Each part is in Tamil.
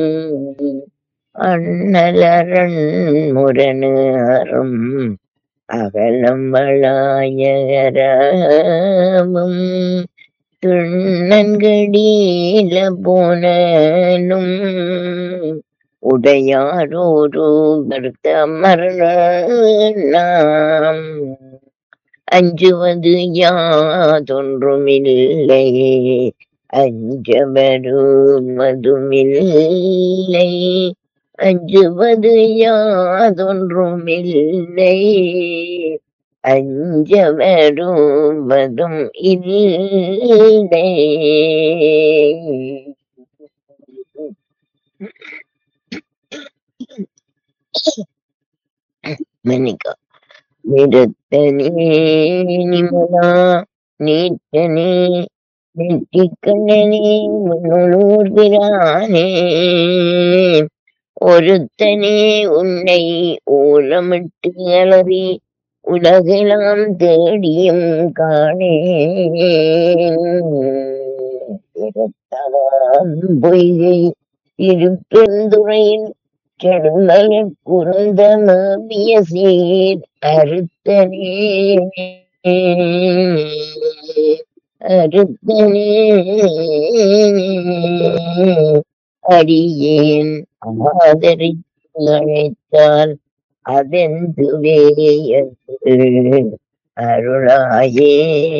அண்ணலரன் முரணரும் அகலம் வளாயரமும் துண்ணன்கடீல போனலும் உடையாரோரு நாம் அஞ்சுவது யாதொன்றுமில்லை அஞ்ச வருவதுமில்லை அஞ்சுவது யாதொன்றுமில்லை அஞ்ச வருவதும் இல்லை மன்னிக்கா நிறுத்தனே நிமலா நீட்டனே நெற்றிக்கண்ணனே முன்னூர் பிரானே ஒருத்தனே உன்னை ஓலமிட்டு அலறி உலகெல்லாம் தேடியும் காணே திறத்தான் பொய்கை இருப்பெந்துறையில் செடுமல குருந்த மேவிய சீர் அறுத்தனே அறுத்தனே அடியேன் ஆதரித்து அழைத்தால் அதெந்துவே என்று அருளாயே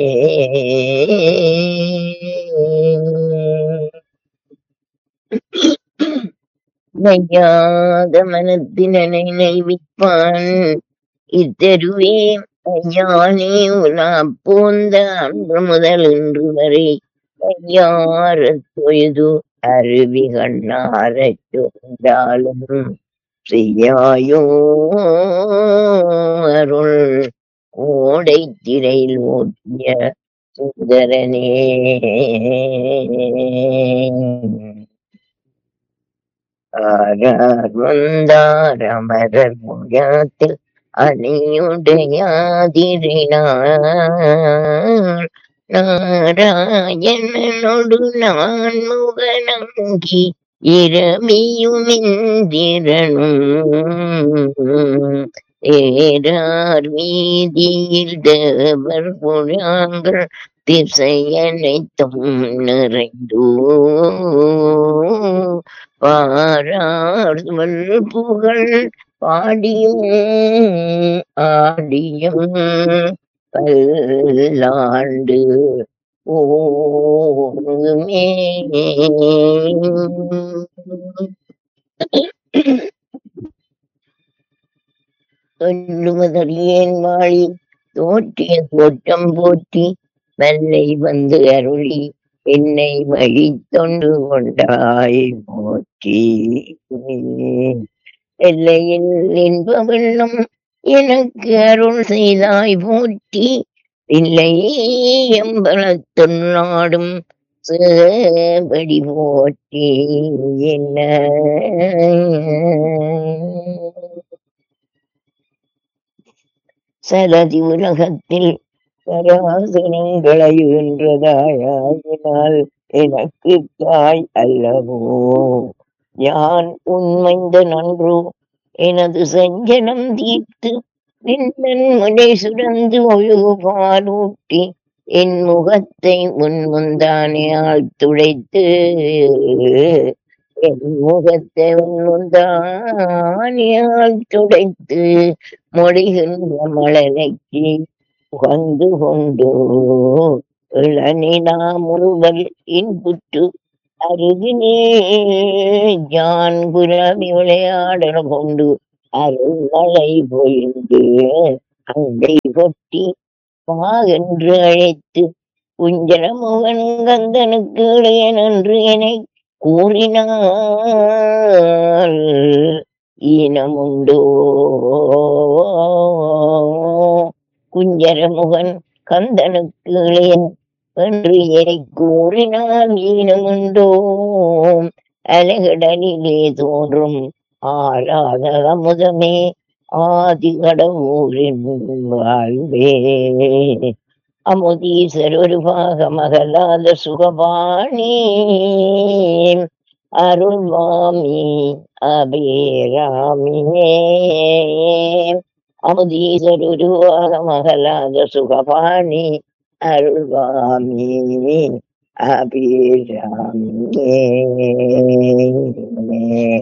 நையாத மனத்தினனை நைவிப்பான் இத்தருவே ஐயானே உலா போந்த அன்று முதல் இன்று வரை ஐயார தொழுது அருவி கண்ணாரச் சொந்தாலும் செய்யாயோ அருள் கோடை திரையில் ஓட்டிய சுந்தரனே ஆரார் வந்தார் அமரர் முகத்தில் அணியுடையாதிரினார் நாராயணனொடு நான் முகநங்கி இரவியும் இந்திரனும் ஏறார் வீதியில் தேவர் புழாங்கள் திசையனைத்தும் நிறைந்தோ பாரார்வல் புகழ் பாடியும் ஆடியும் பல்லாண்டு ஓமே சொல்லுவதறியேன் வாழி தோற்றிய தோற்றம் போற்றி மெல்லை வந்து அருளி என்னை வழி தொண்டு கொண்டாய் போற்றி எல்லையில் இன்ப வெள்ளம் எனக்கு அருள் செய்தாய் போற்றி இல்லை எம்பளத்துள்ளாடும் சேவடி போற்றி என்ன சரதி உலகத்தில் சராசனங்களையுன்றதாயாயினால் எனக்கு தாய் அல்லவோ யான் உண்மைந்த நன்றோ எனது செஞ்சனம் தீர்த்து நின்றன் முனை சுரந்து ஒழுகு பாலூட்டி என் முகத்தை முன் முந்தானே ஆள் துடைத்து என் முகத்தை உன் முந்தானே ஆள் துடைத்து மொழிகின்ற மலரைக்கு உகந்து கொண்டு இளநிலா முழுவல் இன்புற்று அருகினே ஜான் குரவி விளையாடல் கொண்டு அருள்மலை பொழிந்து அங்கை கொட்டி வா என்று அழைத்து குஞ்சரமுகன் கந்தனுக்கு இளையன் என்று என்னை கூறினாள் ஈனமுண்டோ குஞ்சரமுகன் கந்தனுக்கு இளையன் என்று என்னை கூறினான் ஈனமுண்டோ அலைகடலிலே தோன்றும் ஆராத அமுதமே ஆதி கடவுரின் வாழ்வே அமுதீசர் ஒரு பாக மகளாத சுகபாணி அருள்வாமி அபிராமியே அமுதீசருருவாக மகளாத சுகபாணி அருள்வாமி அபிராமியே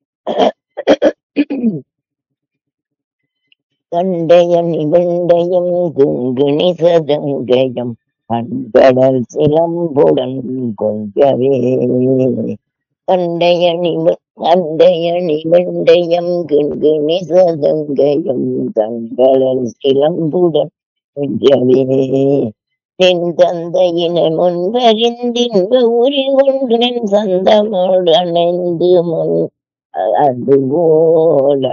கண்டயம் நிவண்டயம் குங்குணி சதங்கயம் கண்கடல் சிலம்புடன் கொங்கவே கண்டயணி கண்டயணி வெண்டயம் கிண்கிணி சதங்கயம் கண்களல் சிலம்புடன் கொஞ்சவே தென் தந்தையின முன்பறிந்தின்ப உரி ஒன்றன் சந்தமுடனைந்து முன் அதுபோல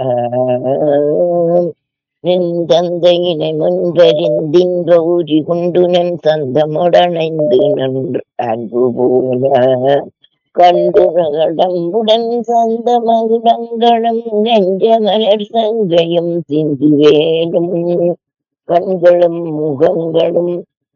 நின் தந்தையினை முன்பறிந்தின்ப உரி கொண்டு நன் சந்தமுடனைந்து நன்று அன்பு போல கண்டுரகடம்புடன் சந்த மகுடங்களும் நெஞ்ச மலர் சங்கையும் சிந்துவேலும் கண்களும் முகங்களும்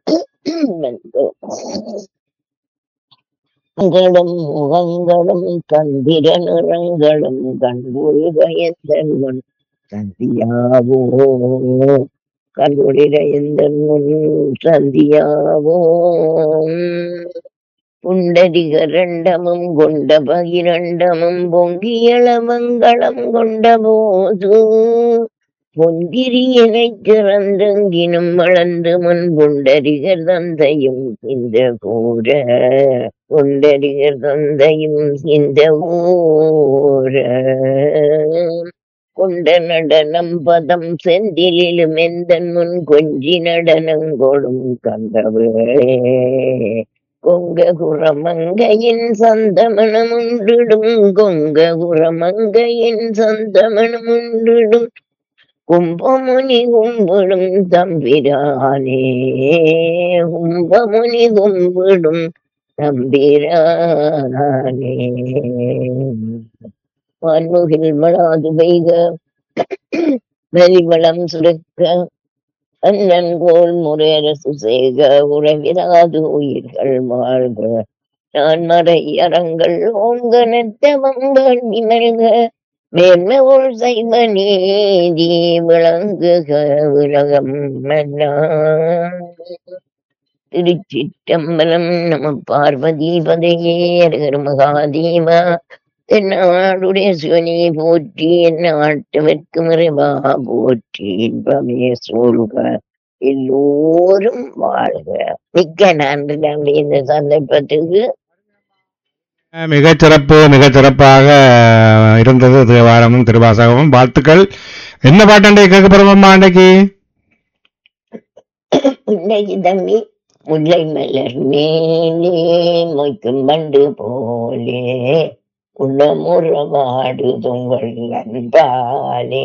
கண்களும் முகங்களும் தந்திர நிறங்களும் கண்புரிகயந்தன் முன் சந்தியாவோ கண்புரிகயந்தன் முன் சந்தியாவோ புண்டரிகரண்டமும் கொண்ட பகிரண்டமும் பொங்கியளமங்களம் கொண்ட போது பொங்கிரியனைச் சிறந்தங்கினும் வளர்ந்து முன் புண்டரிகர் தந்தையும் இந்த கூற புண்டரிகர் தந்தையும் இந்த ஊர கொண்ட நடனம் பதம் செந்திலும் எந்தன் முன் கொஞ்சி நடனங்கொடும் கண்டவளே கொங்க குரமங்கையின் சந்தமணம் உண்டிடும் கொங்க குரமங்கையின் சந்தமணம் உண்டிடும் கும்பமுனி கும்பிடும் தம்பிரானே கும்பமுனி கும்பிடும் தம்பிரானே வான்முகில் மழாது பெய்க வரிவளம் சுருக்க அண்ணன் கோல் முறையரசு செய்க உறவிராது உயிர்கள் வாழ்க நான் மறை அறங்கள் ஓங்க நெத்தவம் வேண்டி மல்க மேன்மை உள் செய்வ நீதி விளங்குக உலகம் எல்லாம் திருச்சிற்றம்பலம் நம பார்வதி பதையே அரகர் மகாதேவா தென்னாடுடைய சிவனி போற்றி என்ன ஆட்டவர்க்கு மறைவா போற்றி இன்பமே சூழ்க எல்லோரும் வாழ்க மிக்க நன்றி நன்றி இந்த சந்தர்ப்பத்துக்கு மிகச் சிறப்பு மிகச் சிறப்பாக இருந்தது தேவாரமும் திருவாசகமும் வாழ்த்துக்கள் என்ன பாட்டண்டை கேட்க போறோம்மா அன்றைக்கு இன்னைக்கு தம்பி முல்லை மலர் மேலே மொய்க்கும் பண்டு போலே உளமுறவாடு துங்கள் அன்பாலே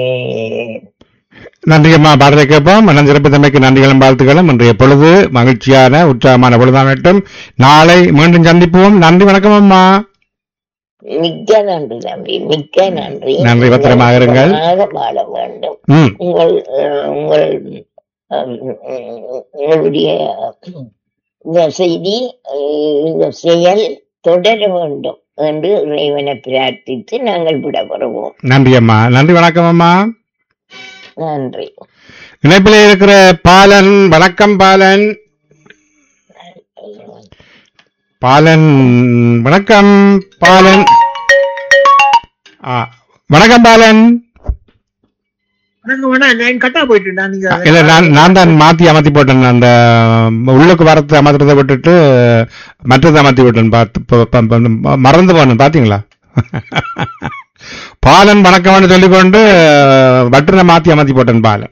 நன்றி அம்மா பாடலை கேட்போம் மனம் சிறப்பு தமைக்கு நன்றிகளும் வாழ்த்துக்களும் இன்றைய பொழுது மகிழ்ச்சியான உற்சாகமான பொழுதாகட்டும் நாளை மீண்டும் சந்திப்போம் நன்றி வணக்கம் அம்மா மிக்க நன்றி தம்பி மிக்க நன்றி நன்றி, பத்திரமாக இருங்கள். நலமாக வாழ வேண்டும் ம் உங்கள் அஹ், உங்கள் அஹ், உங்களுடைய இந்த செய்தி அஹ், இந்த செயல் தொடர வேண்டும் என்று இறைவனை பிரார்த்தித்து நாங்கள் விட வருவோம் நன்றி அம்மா நன்றி வணக்கம் அம்மா நன்றி இணைப்பிலே இருக்கிற பாலன் வணக்கம் பாலன் பாலன் வணக்கம் பாலன் ஆ, வணக்கம் பாலன் வணக்கம் வேணா லைன் கட்டா போயிட்டு நீங்க இல்ல நான் நான் தான் மாத்தி அமர்த்தி போட்டேன் அந்த உள்ளுக்கு வரத்து அமர்த்துறதை விட்டுட்டு மற்றதை அமர்த்தி விட்டேன் பார்த்து ப- ப- ப- மறந்து போனேன் பாத்தீங்களா பாலன் வணக்கம்னு சொல்லிக்கொண்டு பட்டனை மாத்தி அமர்த்தி போட்டேன் பாலன்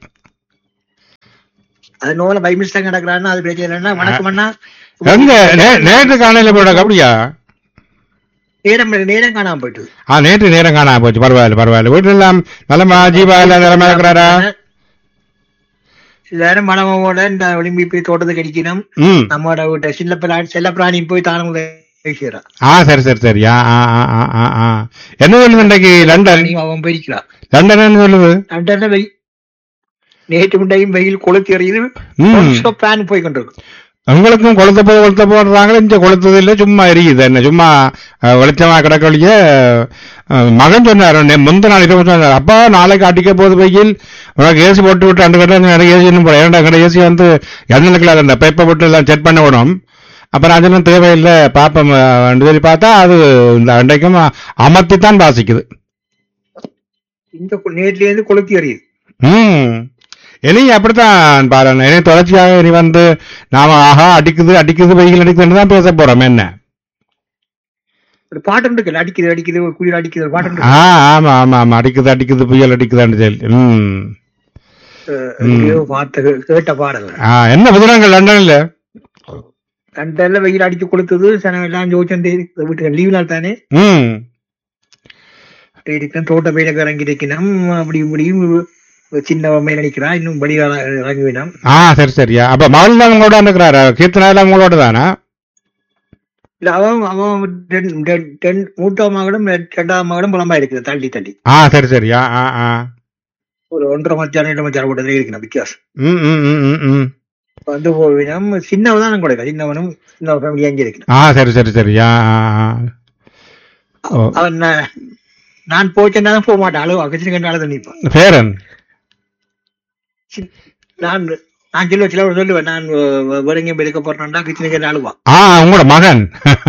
அது நோல பை மிஸ்டேக் நடக்கிறான்னு அது பிரச்சனை இல்லைன்னா வணக்கம் அண்ணா எங்க நே- நேற்று காலையில போட அப்படியா நேரம் நேரம் காணாம போயிட்டு ஆ நேற்று நேரம் காணாம போச்சு பரவாயில்ல பரவாயில்ல வீட்டுல எல்லாம் நலமா ஜீவா எல்லாம் நிலமா இருக்கிறாரா எல்லாரும் மனமோட இந்த விளிம்பி போய் தோட்டத்துக்கு அடிக்கணும் ம் நம்மளோட வீட்டை சின்ன பிள்ளை செல்ல பிராணி போய் தானும் பேசுகிறான் ஆ சரி சரி சரி ஆ ஆ ஆ ஆ ஆ ஆ என்ன சொல்லுது இன்றைக்கு லண்டன் அவன் போயிருக்கிறான் லண்டன் என்ன சொல்லுது லண்டன்ல வெயில் நேற்று முண்டையும் வெயில் கொளுத்தி எறியுது ம் பிளான் போய் கொண்டிருக்கு உங்களுக்கும் கொளுத்த போது கொளுத்த போடுறாங்க இங்க கொளுத்தது இல்லை சும்மா எரியுது என்ன சும்மா அஹ், வெளிச்சமா கிடக்கொழிய அஹ், மகன் சொன்னார் நே- முந்த நாள் இரவு சொன்னார் அப்பா நாளைக்கு அடிக்க போகுது வெயில் உனக்கு ஏசி போட்டு விட்டு அந்த கடை நிறைய ஏசி போட ஏன்டா கடை ஏசி வந்து எண்ணெய்க்குள்ள அந்த பைப்பை போட்டு எல்லாம் செட் பண்ண விடும் அப்புறம் அதெல்லாம் தேவையில்லை பாப்போம் அஹ், ரெண்டு சொல்லி பார்த்தா அது இந்த அண்டைக்கும் அமர்த்தி தான் வாசிக்குது இந்த கு- நேர்ல இருந்து கொளுத்தி எறியுது ம் இனி அப்படித்தான் பாரு இனி தொடர்ச்சியாக இனி வந்து நாம ஆஹா அடிக்குது அடிக்குது வெயில் அடிக்குதுன்னு தான் பேச போறோம் என்ன ஒரு பாட்டு இருக்குல்ல அடிக்குது அடிக்குது ஒரு குளிர் அடிக்குது ஒரு பாட்டு இருக்கு ஆ ஆமா ஆமா ஆமா அடிக்குது அடிக்குது புயல் அடிக்குதுன்னு சொல்லி ம் எங்கேயோ பார்த்த கே- கேட்ட பாடல் ஆ என்ன புதினங்கள் லண்டன்ல ரெண்டெல்லாம் வெயில் அடிச்சு கொளுத்துது சனம் எல்லாம் ஜோச்சந்தே வீட்டுக்கு லீவ் நாள் தானே ம் இருக்கேன் தோட்ட பயிலுக்கு இறங்கி இருக்கணும் அப்படி இப்படியும் சின்ன மேல நிக்கிறா இன்னும் படி இறங்கி வேணும் ஆ சரி சரியா அப்ப மகள் தான் உங்களோட இருக்கிறாரு கீர்த்தனா எல்லாம் உங்களோட தானா இல்ல அவன் அவன் ரெண்டு- ரெண்டு- ரெண்டு- மூன்றாம் மகளும் ரெண்டாம் மகளும் புலம்பா இருக்குது தள்ளி தள்ளி ஆ சரி சரியா ஆ ஆ ஒரு ஒன்றரை மச்சான் ரெண்டு மச்சான் கூட இருக்கணும் வித்தியாசம் ம் ம் ம் ம் ம் வந்து போவினம் சின்னவன் தான் கூட இருக்கா சின்னவனும் சின்ன ஃபேமிலி அங்கே இருக்கணும் ஆ சரி சரி சரியா ஆ ஆ ஓ அவன் நான்- நான் போச்சேன்னா போக மாட்டான் அளவு அகச்சு கண்டு அழுது நிற்பான் பேரன் நான் நான் சொல்ல சில சொல்லுவேன் நான் வேற எங்கேயும் இருக்க போறேன்டா கிச்சனை கேட்டு அழுவான் ஆ உங்களோட மகன்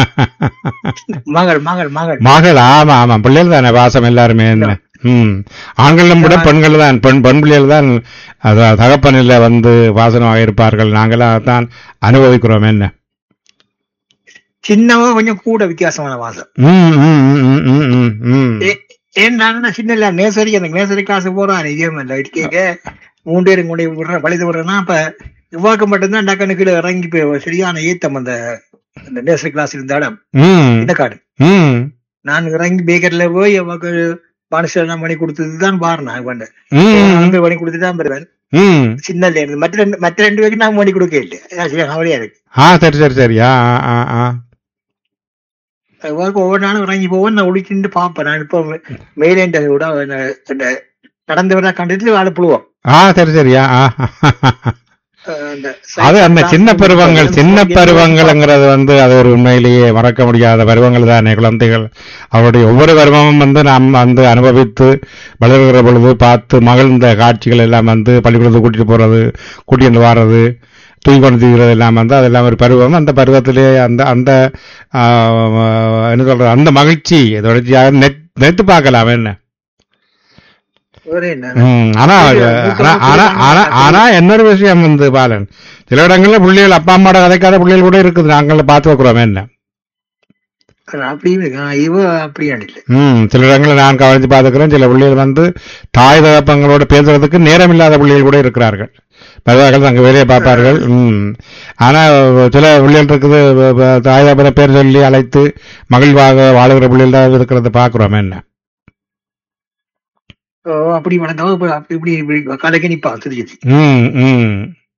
மகள் மகள் மகள் மகள் ஆமா ஆமா பிள்ளைகள் தானே வாசம் எல்லாருமே என்ன ம் ஆண்களும் விட பெண்கள் தான் பெண் பெண் பிள்ளைகள் தான் அது தகப்பனில் வந்து வாசனமாக இருப்பார்கள் நாங்களாம் அதான் அனுபவிக்கிறோம் என்ன சின்னவன் கொஞ்சம் கூட வித்தியாசமான வாசம் ம் ம் ம் ம் ம் ம் ஏ- ஏன்னா நான் சின்ன இல்ல நேசரி அந்த நேசரி கிளாஸ் போறான் இதே மாதிரி கேட்க மூணு பேரும் கொண்டு போய் விடுறேன் வழிது விடுறேன்னா அப்ப இவ்வாக்கு மட்டும்தான் டக்குனு கீழே இறங்கி போய் சரியான ஏத்தம் அந்த அந்த நேசரி கிளாஸ் இருந்த இடம் ம் இந்த காடு ம் நான் இறங்கி பேக்கர்ல போய் அவக்கு மனுஷன் பண்ணி கொடுத்தது தான் பாரு நான் பண்ணேன் ம் வந்து பண்ணி கொடுத்துட்டு தான் பெறுவேன் ம் சின்ன இருந்து மற்ற ரெண்டு மற்ற ரெண்டு பேருக்கு நான் பண்ணி கொடுக்க இல்லை அதான் சரி கவலையா இருக்கு ஆ சரி சரி சரி ஆ ஆ ஆ ஆ இவ்வாக்கு ஒவ்வொரு நாளும் இறங்கி போவேன் நான் ஒழிச்சுட்டு பார்ப்பேன் நான் இப்போ மேலேண்ட விட அந்த- அந்த நடந்து வர கண்டுட்டு ஆளு புழுவோம் ஆ சரி சரியா ஆ அஹ் அந்த அது அந்த சின்ன பருவங்கள் சின்ன பருவங்கள்ங்கிறது வந்து அது ஒரு உண்மையிலேயே மறக்க முடியாத பருவங்கள் தானே குழந்தைகள் அவருடைய ஒவ்வொரு பருவமும் வந்து நாம் வந்து அனுபவித்து வளர்கிற பொழுது பார்த்து மகிழ்ந்த காட்சிகள் எல்லாம் வந்து பள்ளிக்கூடத்துக்கு கூட்டிட்டு போறது கூட்டிட்டு வர்றது தூக்கி கொண்டு தீர்றது எல்லாம் வந்து அதெல்லாம் ஒரு பருவம் அந்த பருவத்திலே அந்த அந்த ஆ, என்ன சொல்றது அந்த மகிழ்ச்சி தொடர்ச்சியாக நெட் நெத்து பார்க்கலாம் என்ன ஒரே என்ன ம், ஆனா ஆனா ஆனா ஆனா ஆனா இன்னொரு விஷயம் வந்து பாலன் சில இடங்கள்ல பிள்ளைகள் அப்பா அம்மாவோட கதைக்காத பிள்ளைகள் கூட இருக்குது நாங்கள் பார்த்து வைக்கிறோம் என்ன அது அப்படியும் இருக்கு ஆனா இவ அப்படியாண்டு இல்லை ம் சில இடங்களில் நான் கவனித்து பார்த்துக்கிறேன் சில பிள்ளைகள் வந்து தாய் தகப்பங்களோட பேசுறதுக்கு நேரம் இல்லாத பிள்ளைகள் கூட இருக்கிறார்கள் பரவாயில்ல அங்கே வேலையை பார்ப்பார்கள் ம் ஆனா சில பிள்ளைகள் இருக்குது வ- வ- தாய் தகப்பன பேர் சொல்லி அழைத்து மகிழ்வாக வாழுகிற பிள்ளைகள் தான் இருக்கிறத பார்க்கிறோம் என்ன ஓ, அப்படி வளர்ந்தவ இப்ப அப்படி இப்படி இப்படி கலைக்கு நிப்பா திருச்சி ம் ம்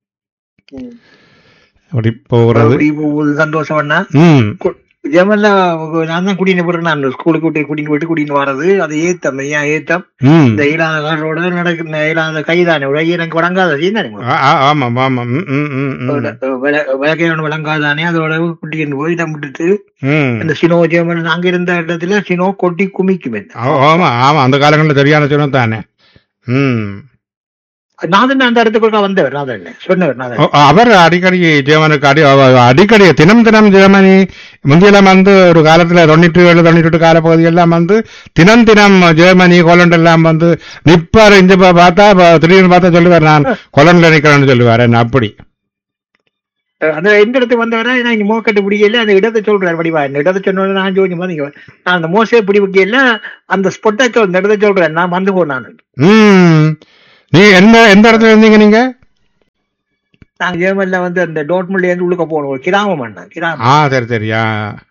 அப்படி போகிறது அப்படி போகுது சந்தோஷம்னா ம் ஜெமல்ல நான் தான் கூட்டிட்டு போறேன் நான் ஸ்கூலுக்கு விட்டு கூட்டிட்டு போயிட்டு கூட்டிட்டு வர்றது அது ஏத்தம் ஏன் ஏத்தம் ம் இந்த இயலாதவர்களோட நடக்கிற இயலாத கைதானே உலக எனக்கு வழங்காத செய்தானே ஆ- ஆ- ஆமாம் ஆமாம் ம், ம், ம், ம். விளக்கையோட விளங்காதானே அதோட கூட்டிட்டு போய் நம்ம விட்டுட்டு ம். இந்த சினோ ஜெமல் அங்க இருந்த இடத்துல சினோ கொட்டி குமிக்கும் என்ன. ஆ- ஆமா ஆமா அந்த காலங்களில் சரியான சொன்ன தானே ம் நாதன் அந்த இடத்துக்குள்ள வந்தவர் நாதன் சொன்னவர் நாதன் ஓ, அவர் அடிக்கடி ஜெர்மனுக்கு அடி அவ- அடிக்கடி தினம் தினம் ஜெர்மனி முந்தியெல்லாம் வந்து ஒரு காலத்துல தொண்ணூற்றி ஏழு தொண்ணூற்றி எட்டு காலப்பகுதி எல்லாம் வந்து தினம் தினம் ஜெர்மனி கொலண்ட் எல்லாம் வந்து நிப்பாரு இங்க பா- பார்த்தா ப- திடீர்னு பார்த்தா சொல்லுவார் நான் கொலண்ட்ல நிக்கிறேன்னு சொல்லுவார் என்ன அப்படி அந்த எந்த இடத்துக்கு வந்தவரா நான் இங்க மோக்கட்டு பிடிக்கல அந்த இடத்தை சொல்றாரு வடிவா இந்த இடத்தை சொன்னோட நான் ஜோதி மாதிரி நான் அந்த மோசே பிடி வைக்கல அந்த ஸ்பொட்டை சொல் இந்த இடத்தை சொல்றேன் நான் வந்து போனான் ம் நீ என்ன எந்த இடத்துல இருந்தீங்க நீங்க நாங்க ஜெர்மன்ல வந்து அந்த டோட்முல்ல இருந்து உள்ளுக்க போகணும் ஒரு கிராமம் அண்ணா கிராமம் ஆ சரி சரியா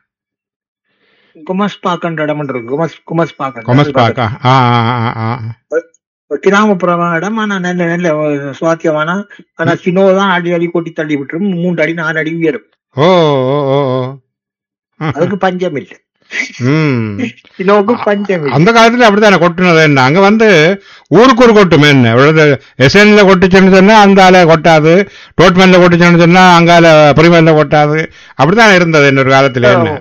குமஸ் பாக்கன்ற இடம் இருக்கு குமஸ் குமஸ் பாக்கன் கொமஸ் பாக்கா ஆ ஆ, ஆ, ஆ. ஒரு கிராமப்புறமான இடம் ஆனா நல்ல நல்ல சுவாத்தியமான ஆனா சினோ தான் அடி அடி கொட்டி தள்ளி விட்டுரும் மூன்று அடி நாலு அடி உயரும் ஓ ஓ ஓ ஓ. அதுக்கு பஞ்சம் இல்லை ம் கிலோவுக்கு பஞ்சம் அந்த காலத்துல அப்படித்தானே கொட்டுனது என்ன அங்க வந்து ஊருக்கு ஒரு கொட்டுமே என்ன இவ்வளவு எஸ்என்ல கொட்டுச்சுன்னு சொன்னா அந்த ஆள கொட்டாது டோட்மென்ல கொட்டுச்சுன்னு சொன்னா அங்கால பிரிமென்ல கொட்டாது அப்படித்தானே இருந்தது இன்னொரு காலத்துல என்ன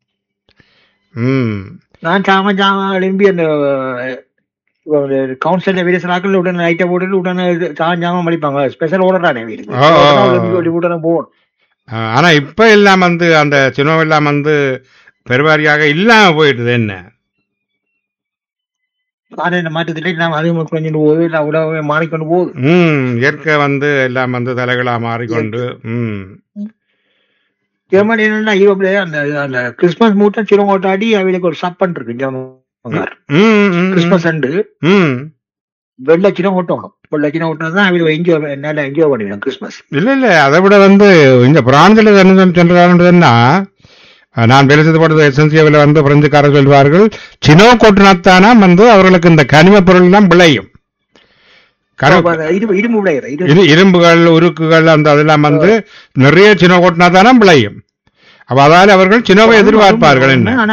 ம் நான் சாம சாம எழும்பி அந்த கவுன்சில வீரசனாக்கள் உடனே லைட்டை போட்டுட்டு உடனே சாம சாம மலிப்பாங்க ஸ்பெஷல் ஓர்டர் தானே வீட்டுக்கு ஆ, ஆ, ஆ. எழும்பி ஓடி உடனே போகணும் ஆ, ஆனா இப்ப எல்லாம் வந்து அந்த சினம் எல்லாம் வந்து பெருவாரியாக இல்லாம போயிட்டுது என்ன காலையில மாற்றத்திலே நாம் அதிகமாக குறைஞ்சிட்டு போகுது இல்லை உலகமே மாறிக்கொண்டு போகுது ம் இயற்கை வந்து எல்லாம் வந்து தலைகளா மாறிக்கொண்டு ம் ஜெர்மனி என்னன்னா யூரோப்ல அந்த அந்த கிறிஸ்மஸ் மூட்டம் சிறுங்கோட்டாடி அவங்களுக்கு ஒரு சப்பன் இருக்கு ஜெர்மன் ம், ம், கிறிஸ்மஸ் அண்டு ம் வெள்ளை சின்னம் ஓட்டணும் வெள்ளை சின்னம் ஓட்டினா தான் அவங்க என்ஜாய் நல்லா என்ஜாய் பண்ணிடுவோம் கிறிஸ்மஸ் இல்ல இல்ல அதை விட வந்து இந்த பிரான்சில் என்ன சென்றாருன்றதுன்னா நான் வேலை செய்து போட்டது எஸ்என்சியாவில் வந்து பிரெஞ்சுக்காரர் சொல்வார்கள் சினோ கொட்டினாத்தானா வந்து அவர்களுக்கு இந்த கனிம பொருள் எல்லாம் விளையும் கனிம- இரும்பு இரும்பு விளையிற இது இரு இரும்புகள் உருக்குகள் அந்த அதெல்லாம் வந்து நிறைய சினோ கொட்டினாத்தானா விளையும் அப்ப அதால அவர்கள் சினோவை எதிர்பார்ப்பார்கள் என்ன ஆனா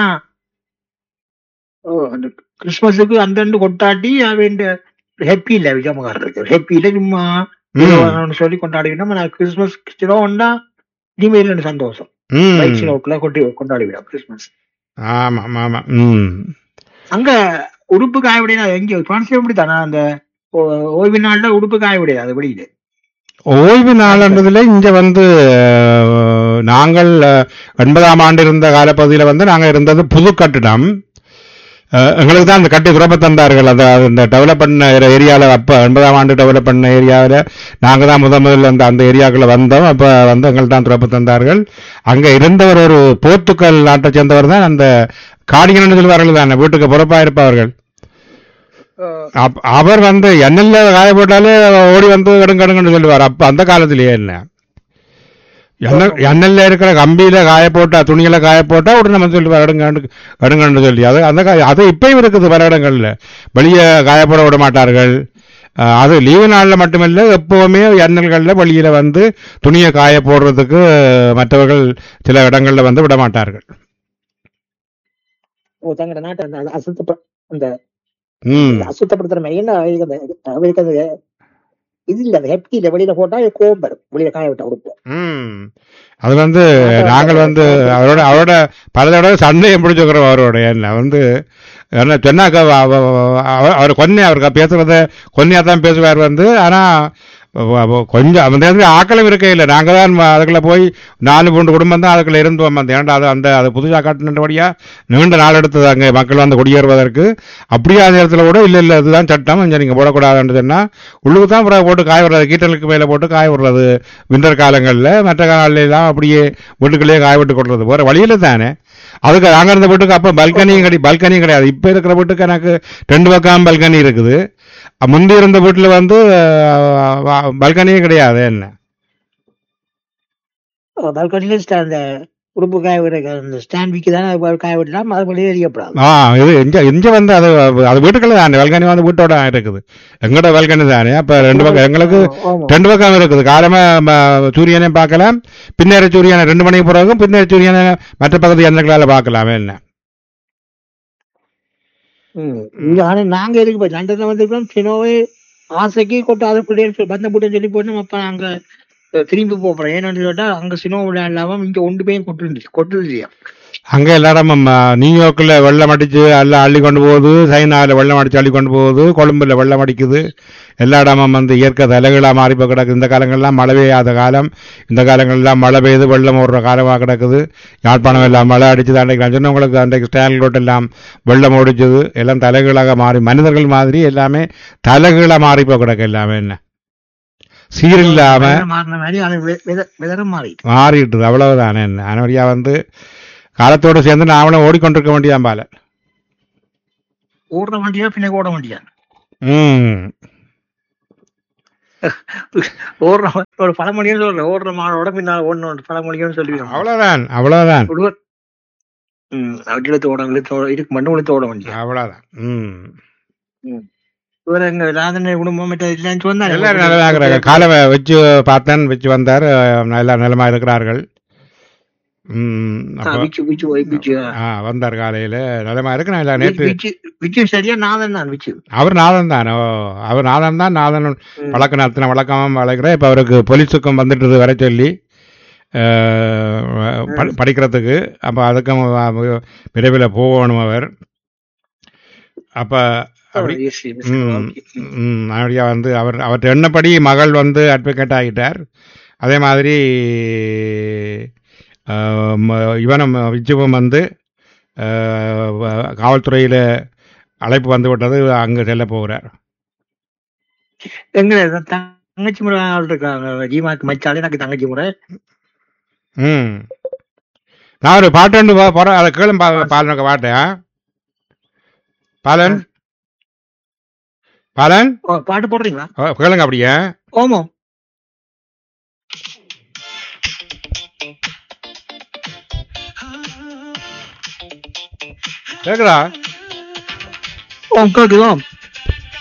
ஓ, அந்த கிறிஸ்மஸுக்கு அந்த ரெண்டு கொண்டாடி அவன் ஹெப்பி இல்ல விஜயமகார் இருக்கு ஹெப்பி இல்ல சும்மா ம், ஏதோ சொல்லி கொண்டாடிவிடும் நான் கிறிஸ்மஸ் சினோன்னா இனிமேல் எனக்கு சந்தோஷம் ம். பைக் சினோக்குள்ள கொண்டு கொண்டாடிவிடும் கிறிஸ்மஸ் ஆமா ஆமா ம் அங்க உடுப்பு காய விடையாது எங்க பிரான்ஸ்ல எப்படி தானே அந்த ஓ- ஓய்வு நாள்ல உடுப்பு காய விடையாது வெளியில ஓய்வு நாள்ன்றதுல இங்க வந்து அஹ், நாங்கள் அஹ், எண்பதாம் ஆண்டு இருந்த காலப்பகுதியில் வந்து நாங்கள் இருந்தது புது கட்டிடம் அஹ், எங்களுக்கு தான் அந்த கட்டி துறப்ப தந்தார்கள் அந்த அந்த டெவலப் பண்ண ஏரியாவில் அப்போ எண்பதாம் ஆண்டு டெவலப் பண்ண ஏரியாவில் நாங்கள் தான் முத முதல்ல அந்த அந்த ஏரியாக்குள்ள வந்தோம் அப்போ வந்து எங்களுக்கு தான் துறப்பு தந்தார்கள் அங்கே இருந்தவர் ஒரு போர்த்துக்கல் நாட்டை சேர்ந்தவர் தான் அந்த காடிங்கன்னு சொல்லுவார்கள் தானே வீட்டுக்கு பொறுப்பாக இருப்பவர்கள் அப்- அவர் வந்து எண்ணெல்ல காய போட்டாலே ஓடி வந்து எடுங்கடுங்கன்னு சொல்லுவார் அப்ப அந்த காலத்திலேயே என்ன எண்ணெய் எண்ணெல்ல இருக்கிற கம்பியில காய போட்டா துணியில காய போட்டா உடனே நம்ம சொல்லுவார் எடுங்க எடுங்கன்னு சொல்லி அது அந்த கா- அது இப்பயும் இருக்குது பல இடங்கள்ல வெளியே காயப்பட விட மாட்டார்கள் அஹ், அது லீவு நாள்ல மட்டுமில்ல எப்பவுமே எண்ணெய்கள்ல வெளியில வந்து துணியை காய போடுறதுக்கு மற்றவர்கள் சில இடங்கள்ல வந்து விட மாட்டார்கள் ஓ தங்கட நாட்டை அந்த அந்த அசுத்த அந்த ம் இந்த அசுத்தப்படுத்துற மாதிரி என்ன அவருக்கு அந்த அவருக்கு அந்த இது இல்ல அந்த ஹெப்டியில வெளியில போட்டா கோபம் வரும் வெளியில காய விட்டா உடுப்பு ம் அது வந்து நாங்கள் வந்து அவரோட அவரோட பல தடவை சண்டையை பிடிச்சிக்கிறோம் அவரோட என்ன வந்து என்ன சொன்னாக்க அவ- அவ- அவ- அவர் கொன்னே அவருக்கு பேசுறத கொன்னையா தான் பேசுவார் வந்து ஆனா அவ- அவ கொஞ்சம் அந்த நேரத்துல ஆக்களும் இருக்கே இல்லை நாங்க தான் அதுக்குள்ள போய் நாலு மூன்று குடும்பம் தான் அதுக்குள்ள இருந்தோம் அந்த ஏன்டா அது அந்த அது புதுசாக காட்டினபடியா நீண்ட நாள் எடுத்தது அங்கே மக்கள் வந்து குடியேறுவதற்கு அப்படியே அந்த இடத்துல கூட இல்லை இல்லை இதுதான் சட்டம் கொஞ்சம் நீங்கள் போடக்கூடாதுன்னு சொன்னா உள்ளுக்கு தான் அப்புறம் போட்டு காய விடுறது கீட்டலுக்கு மேலே போட்டு காய விடுறது விண்டர் காலங்களில் மற்ற காலங்கள்ல எல்லாம் அப்படியே வீட்டுக்குள்ளேயே காய விட்டு கொடுறது வேற வழியில தானே அதுக்கு நாங்க இருந்த வீட்டுக்கு அப்ப பல்கனியும் கிடையாது பல்கனியும் கிடையாது இப்ப இருக்கிற வீட்டுக்கு எனக்கு ரெண்டு பக்கம் பல்கனி இருக்குது அஹ் முந்தி இருந்த வீட்டுல வந்து அஹ், பல்கனியே கிடையாது என்ன பால்கனில அந்த உடுப்பு காய விட அந்த ஸ்டாண்ட் விக்கு தானே அது காய விடலாம் அது வெளியே எரியப்படாது ஆ இது இங்க இங்க வந்து அது அது வீட்டுக்குள்ள தானே பல்கனி வந்து வீட்டோட இருக்குது எங்கட பல்கனி தானே அப்ப ரெண்டு பக்கம் எங்களுக்கு ஆமா. ரெண்டு பக்கம் இருக்குது காலமா ம- சூரியனையும் பார்க்கலாம் பின்னேற சூரியனை ரெண்டு மணிக்கு பிறகு பின்னேற சூரியனை மற்ற பக்கத்து எண்ணங்களால பார்க்கலாமே என்ன ம். இங்க ஆனா நாங்க எதுக்கு போய் லண்டன்ல வந்திருக்கோம் சினோவே ஆசைக்கு கொட்டாத பிள்ளைகள் பந்த போட்டு சொல்லி போட்டு அப்ப அங்க அஹ், திரும்பி போறோம் ஏன்னு கேட்டா அங்க சினோ விளையாடலாம இங்க ஒன்று போய் கொட்டு இருந்துச்சு கொட்டுது இல்லையா அங்க எல்லா இடமும் ஆ, நியூயார்க்ல வெள்ளம் அடிச்சு எல்லாம் அள்ளி கொண்டு போகுது சைனால வெள்ளம் அடிச்சு அள்ளி கொண்டு போகுது கொழும்புல வெள்ளம் அடிக்குது எல்லா இடமும் வந்து இயற்கை தலைகளா மாறி போய் கிடக்குது இந்த காலங்கள்லாம் மழை பெய்யாத காலம் இந்த காலங்கள்லாம் மழை பெய்து வெள்ளம் ஓடுற காலமாக கிடக்குது யாழ்ப்பாணம் எல்லாம் மழை அடிச்சு அன்றைக்கு நான் சொன்ன உங்களுக்கு அன்றைக்கு ஸ்டாலின் ரோட் எல்லாம் வெள்ளம் ஓடிச்சது எல்லாம் தலைகளாக மாறி மனிதர்கள் மாதிரி எல்லாமே தலைகளாக மாறி போய் கிடக்கு எல்லாமே என்ன சீரில்லாம வெதர் மாறின மாதிரி அது வெ- வெத- வெதரும் மாறிட்டு மாறிட்டுது அவ்வளவுதானே என்ன அனவரியா வந்து காலத்தோடு சேர்ந்து நாமளும் ஓடிக்கொண்டிருக்க வேண்டியதான் பால ஓடுற வண்டியா பின்ன ஓட வண்டியா ம் ஓடுற ஒரு பழமொழியும் சொல்ற ஓடுற மாடோட பின்னால் ஓடணும் பழமொழியும் சொல்லுவோம் அவ்வளவுதான் அவ்வளவுதான் ஒருவர் ம் இழுத்து ஓட இழுத்து ஓட இருக்கு மண்ணு இழுத்து ஓட வண்டியா அவ்வளவுதான் ம் இவர் எங்க ராதனை குடும்பம் மற்ற இல்லைன்னு சொன்னாரு எல்லாரும் நல்லா இருக்கிறாங்க காலை வச்சு பார்த்தேன் வச்சு வந்தார் அஹ், நல்லா நிலமா இருக்கிறார்கள் ம், ஆ, அப்ப விச்சு விச்சு போய் விச்சு ஆ. ஆ, வந்தார் காலையில நலமா இருக்கு நான் இல்ல, நேற்று விச்சு விச்சு சரியா நாதன் தான் விச்சு அவர் நாதன் தான் ஓ, அவர் நாதன் தான் நாதன் ம். வழக்கு நடத்தின வழக்கமாக வளர்க்குற இப்போ அவருக்கு போலீஸுக்கும் வந்துட்டு வர சொல்லி அஹ், ப- படிக்கிறதுக்கு அப்போ அதுக்கும் வ- விரைவில் போகணும் அவர் அப்போ அப்படி yes, yes, ம், okay. ம், அப்படியா வந்து அவர் அவர் எண்ணப்படி மகள் வந்து அட்வொகேட் ஆகிட்டார் அதே மாதிரி அஹ், ம- இவனும் விஜுவும் வந்து காவல்துறையில் அழைப்பு வந்து விட்டது அங்கே செல்ல போகிறார் எங்க த- தங்கச்சி முறை ஆள் இருக்காங்க ஜீமாக்கு மச்சாலே எனக்கு தங்கச்சி முறை ம் நான் ஒரு பாட்டு ஒன்று போகிறேன் அதை கேளும் பா பாலனுக்கு பாட்டு ஆ? பாலன் பாலன் ஓ, பாட்டு போடுறீங்களா ஓ, கேளுங்க அப்படியே ஓமோ கேட்குதா ஓ கேக்குதோ